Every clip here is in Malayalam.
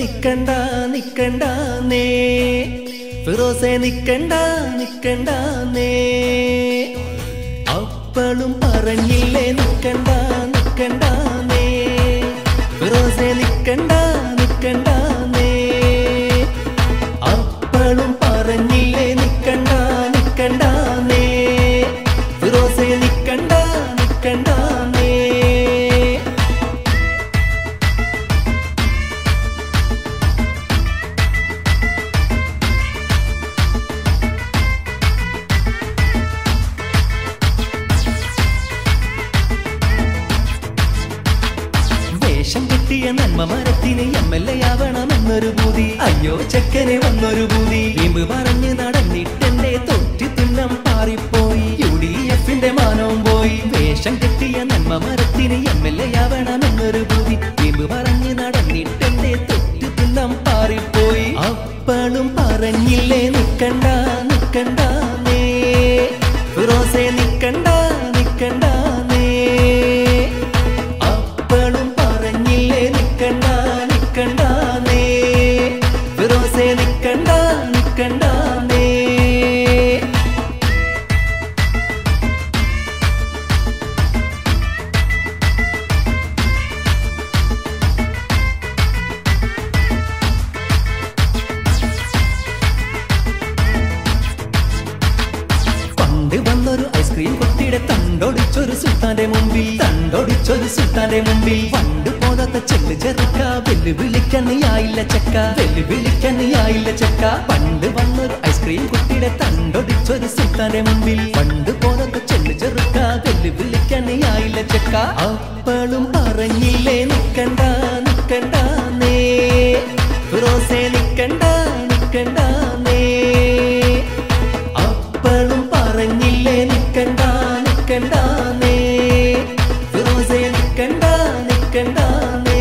നിക്കണ്ട നിക്കണ്ട നേ ഫിറോസെ നിക്കണ്ട നിക്കണ്ട നേ അപ്പളും പറഞ്ഞില്ലേ നിക്കണ്ട നിക്കണ്ട നേ ഫിറോസെ നിക്കണ്ട നിക്കണ്ട നേ അപ്പളും പറഞ്ഞില്ലേ നിക്കണ്ട നിക്കണ്ട നേ ഫിറോസെ നിക്കണ്ട നിക്കണ്ട നേ വേഷം കിട്ടിയ നന്മ മരത്തിന് എം എൽ എ ആവണമെന്നൊരു പൂതി അയ്യോ ചെക്കനെ വന്നൊരു പൂതി വീമ്പ് പറഞ്ഞ് നടന്നിട്ടെന്റെ തൊറ്റി തുന്നം പാറിപ്പോയി യു ഡി എഫിന്റെ മാനവും പോയി വേഷം കിട്ടിയ നന്മ മരത്തിന് എം എൽ എ ആവണമെന്നൊരു പൂതി വീമ്പ് പറഞ്ഞ് നടന്നിട്ടെന്റെ തൊറ്റി തുന്നം പാറിപ്പോയി അപ്പളും പറഞ്ഞില്ലേ നിക്കണ്ട നിക്കണ്ട നേ ഫിറോസെ നിക്കണ്ട നിക്കണ്ട നേ അപ്പളും പറഞ്ഞില്ലേ നിക്കണ്ട നിക്കണ്ട നേ ഫിറോസെ നിക്കണ്ട നിക്കണ്ട നേ പണ്ട് വന്നൊരു ഐസ്ക്രീം കുട്ടിയുടെ തണ്ടൊടിച്ചൊരു സുൽത്താന്റെ മുമ്പിൽ തണ്ടൊടിച്ചൊരു സുൽത്താന്റെ മുമ്പിൽ പണ്ട് പോകാത്ത ചെല്ല് ചെറുക്ക വെല്ലുവിളിക്കണിയായില്ല ചക്ക വെല്ലുവിളിക്കണിയായില്ല ചക്ക പണ്ട് വന്നൊരു ഐസ്ക്രീം കുട്ടിയുടെ തണ്ടൊടിച്ചൊരു സുൽത്താന്റെ മുമ്പിൽ പണ്ട് പോകാത്ത ചെല്ല് ചെറുക്ക വെല്ലുവിളിക്കണിയായില്ല ചക്ക അപ്പളും പറഞ്ഞില്ലേ നിക്കണ്ട നിക്കണ്ട നേ ഫിറോസെ നിക്കണ്ട നിക്കണ്ട നേ അപ്പളും പറഞ്ഞില്ലേ നിക്കണ്ട നിക്കണ്ട നേ ഫിറോസെ നിക്കണ്ട നിക്കണ്ട നേ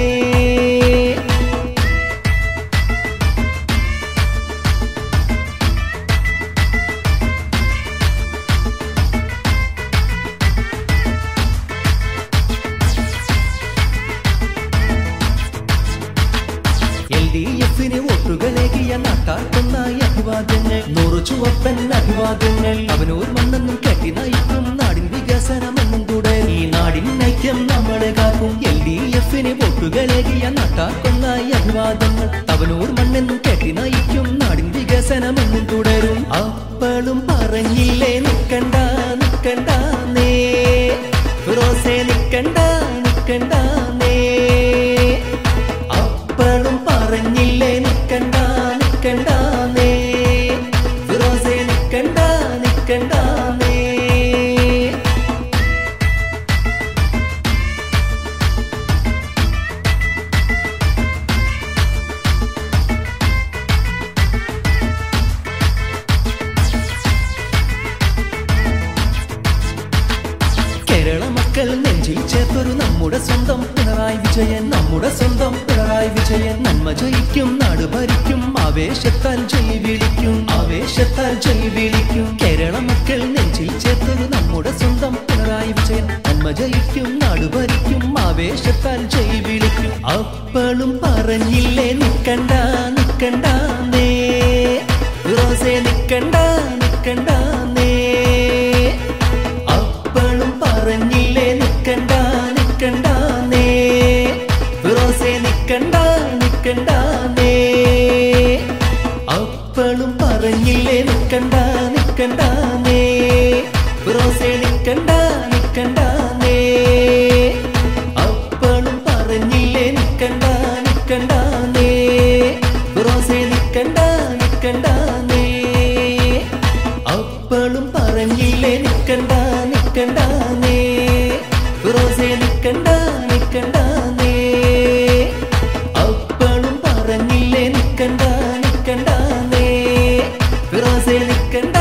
എൽ ഡി എഫിന് വോട്ടുകളേകിയ നാട്ടാർക്കൊന്നായി അഭിവാദ്യങ്ങൾ നൂറു ചുവപ്പൻ അഭിവാദ്യങ്ങൾ അവനൂർ മണ്ണെന്നും കെട്ടി നയിക്കും നാടിൻ വികസനമെന്നും തുടരും ഈ നാടിൻ ഐക്യം നമ്മളെ കാക്കും എൽ ഡി എഫിന് വോട്ടുകളേകിയ നാട്ടാർക്കൊന്നായി അഭിവാദ്യങ്ങൾ അവനൂർ മണ്ണെന്നും കെട്ടി നയിക്കും നാടിൻ വികസനമെന്നും തുടരും അപ്പളും പറഞ്ഞില്ലേ നിക്കണ്ട നിക്കണ്ട നേ ഫിറോസെ നിക്കണ്ട നിക്കണ്ട നേ അപ്പളും പറഞ്ഞില്ലേ നിക്കണ്ട നിക്കണ്ട നേ ഫിറോസെ നിക്കണ്ട നിക്കണ്ട നേ കേരള മക്കൾ നെഞ്ചിൽ ചേർത്തൊരു നമ്മുടെ സ്വന്തം പിണറായി വിജയൻ നമ്മുടെ സ്വന്തം പിണറായി വിജയൻ നന്മ ജയിക്കും നാട് ഭരിക്കും ആവേശത്താൽ ജയ് വിളിക്കും ആവേശത്താൽ ജയ് വിളിക്കും കേരള മക്കൾ നെഞ്ചിൽ ചേർത്തൊരു നമ്മുടെ സ്വന്തം പിണറായി വിജയൻ നന്മ ജയിക്കും നാട് ഭരിക്കും ആവേശത്താൽ ജയ് വിളിക്കും അപ്പളും പറഞ്ഞില്ലേ നിക്കണ്ട നിക്കണ്ട നേ റോസെ നിക്കണ്ട നിക്കണ്ട നേ അപ്പളും പറഞ്ഞില്ലേ നിക്കണ്ട നിക്കണ്ട നേ ഫിറോസെ നിക്കണ്ട നിക്കണ്ട നേ അപ്പളും പറഞ്ഞില്ലേ നിക്കണ്ട നിക്കണ്ട നേ ഫിറോസെ നിക്കണ്ട നിക്കണ്ട നേ അപ്പളും പറഞ്ഞില്ലേ നിക്കണ്ട നിക്കണ്ട നേ ഫിറോസെ നിക്കണ്ട നിക്കണ്ട നേ അപ്പളും പറഞ്ഞില്ലേ നിക്കണ്ട നിക്കണ്ട നേ ഫിറോസെ നിക്കണ്ട നിക്കണ്ട നേ അപ്പളും പറഞ്ഞില്ലേ നിക്കണ്ട നിക്കണ്ട നേ ഫിറോസെ നിക്കണ്ട